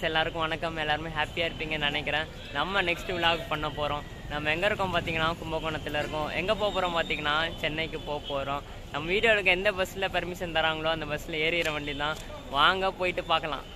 guys எல்லாருக்கும் வணக்கம் எல்லாருமே ஹாப்பியாக இருப்பீங்கன்னு நினைக்கிறேன் நம்ம நெக்ஸ்ட் விலாக் பண்ண போகிறோம் நம்ம எங்கே இருக்கோம் பார்த்தீங்கன்னா கும்பகோணத்தில் இருக்கோம் எங்கே போக போகிறோம் பார்த்தீங்கன்னா சென்னைக்கு போக போகிறோம் நம்ம வீடியோ எடுக்க எந்த பஸ்ஸில் பெர்மிஷன் தராங்களோ அந்த பஸ்ஸில் ஏறிற வண்டி தான் வாங்க போயிட்டு பார்க்கலாம்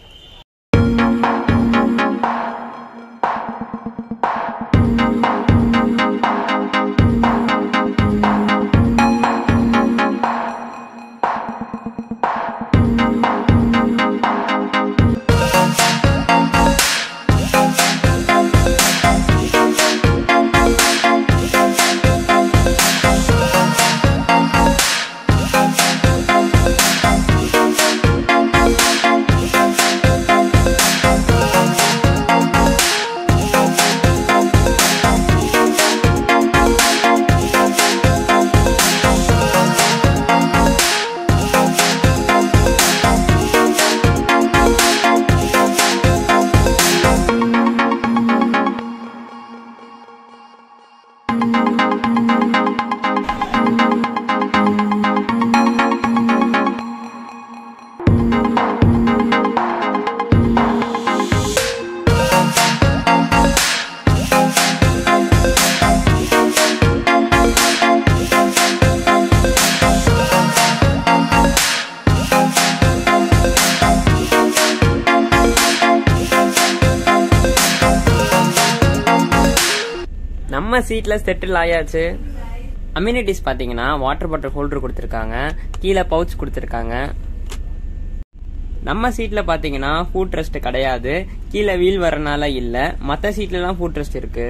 நம்ம சீட்டில் செட்டில் ஆயாச்சு அம்யூனிட்டிஸ் பார்த்தீங்கன்னா வாட்டர் பாட்டில் ஹோல்டர் கொடுத்துருக்காங்க கீழே பவுச் கொடுத்துருக்காங்க நம்ம சீட்டில் பார்த்தீங்கன்னா ஃபுட் ரெஸ்ட் கிடையாது கீழே வீல் வரனால இல்லை மற்ற சீட்லலாம் ஃபுட் ரெஸ்ட் இருக்கு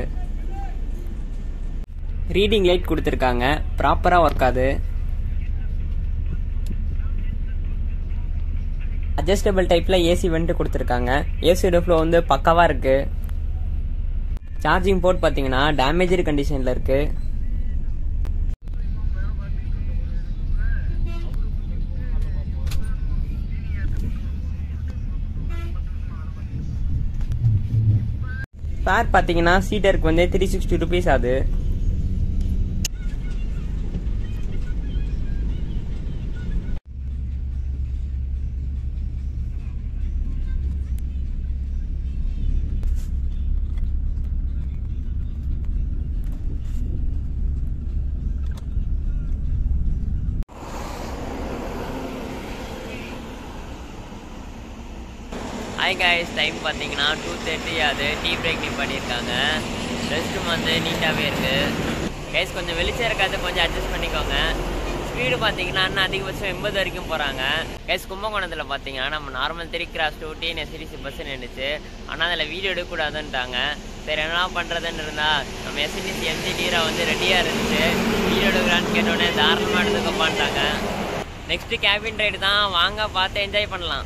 ரீடிங் லைட் கொடுத்துருக்காங்க ப்ராப்பராக ஒர்க் ஆகுது அட்ஜஸ்டபிள் டைப்பில் ஏசி வெண்ட் கொடுத்துருக்காங்க ஏசியோட ஃப்ளோ வந்து பக்காவாக இருக்கு சார்ஜிங் போர்ட் பார்த்தீங்கன்னா டேமேஜர் கண்டிஷனில் இருக்கு ஃபேர் பார்த்தீங்கன்னா சீட்டருக்கு வந்து த்ரீ சிக்ஸ்டி ருபீஸ் ஆகுது ஹாய் காய்ஸ் டைம் பார்த்தீங்கன்னா டூ தேர்ட்டி அது டீ பிரேக் நீ பண்ணியிருக்காங்க ரெஸ்ட் ரூம் வந்து நீட்டாகவே இருக்குது கைஸ் கொஞ்சம் வெளிச்சம் இருக்காது கொஞ்சம் அட்ஜஸ்ட் பண்ணிக்கோங்க ஸ்பீடு பார்த்தீங்கன்னா இன்னும் அதிகபட்சம் எண்பது வரைக்கும் போகிறாங்க கைஸ் கும்பகோணத்தில் பார்த்தீங்கன்னா நம்ம normal three cross two TN STC bus நின்றுச்சு ஆனால் அதில் வீடியோ எடுக்கக்கூடாதுன்ட்டாங்க சரி என்ன பண்ணுறதுன்னு இருந்தால் நம்ம எஸ்டிசி எம்ஜி டீரா வந்து ரெடியாக இருந்துச்சு வீடியோ எடுக்கலான்னு கேட்டோடனே தாராளமாக எடுத்துக்கப்பான்ட்டாங்க நெக்ஸ்ட்டு கேபின் ரைடு தான் வாங்க பார்த்து என்ஜாய் பண்ணலாம்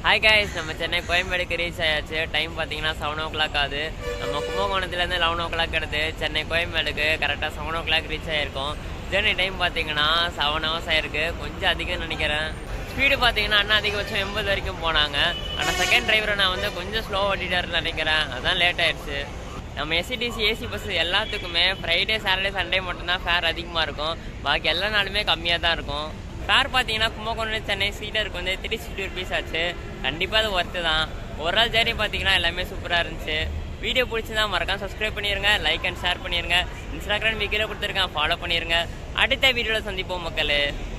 ஹாய் காய்ஸ் நம்ம சென்னை கோயம்பேடுக்கு ரீச் ஆயாச்சு டைம் பார்த்தீங்கன்னா செவன் ஓ கிளாக் ஆகுது நம்ம கும்பகோணத்துலேருந்து லெவன் ஓ கிளாக் எடுத்து சென்னை கோயம்பேடுக்கு கரெக்டாக செவன் ஓ கிளாக் ரீச் ஆகிருக்கோம் ஜேர்னி டைம் பார்த்தீங்கன்னா செவன் ஹவர்ஸ் ஆயிருக்கு கொஞ்சம் அதிகம் நினைக்கிறேன் ஸ்பீடு பார்த்தீங்கன்னா அண்ணா அதிகபட்சம் எண்பது வரைக்கும் போனாங்க ஆனால் செகண்ட் டிரைவரை நான் வந்து கொஞ்சம் ஸ்லோ ஓட்டிட்டாருன்னு நினைக்கிறேன் அதான் லேட் ஆயிடுச்சு நம்ம எஸ்சிடிசி ஏசி பஸ் எல்லாத்துக்குமே ஃப்ரைடே சாட்டர்டே சண்டே மட்டும்தான் ஃபேர் அதிகமாக இருக்கும் பாக்கி எல்லா நாளுமே கம்மியாக தான் இருக்கும் ஃபேர் பார்த்தீங்கன்னா கும்பகோணம் சென்னை சீட்டருக்கு வந்து த்ரீ சிக்ஸ்டி ருபீஸ் ஆச்சு கண்டிப்பாக அது ஒர்த்து தான் ஒரு நாள் ஜேர்னி பார்த்தீங்கன்னா எல்லாமே சூப்பராக இருந்துச்சு வீடியோ பிடிச்சிருந்தா மறக்காம சப்ஸ்கிரைப் பண்ணிடுங்க லைக் அண்ட் ஷேர் பண்ணிடுங்க இன்ஸ்டாகிராம் வீக்கில் கொடுத்துருக்கேன் ஃபாலோ பண்ணிடுங்க அடுத்த வீடியோவில் சந்திப்போம் மக்களே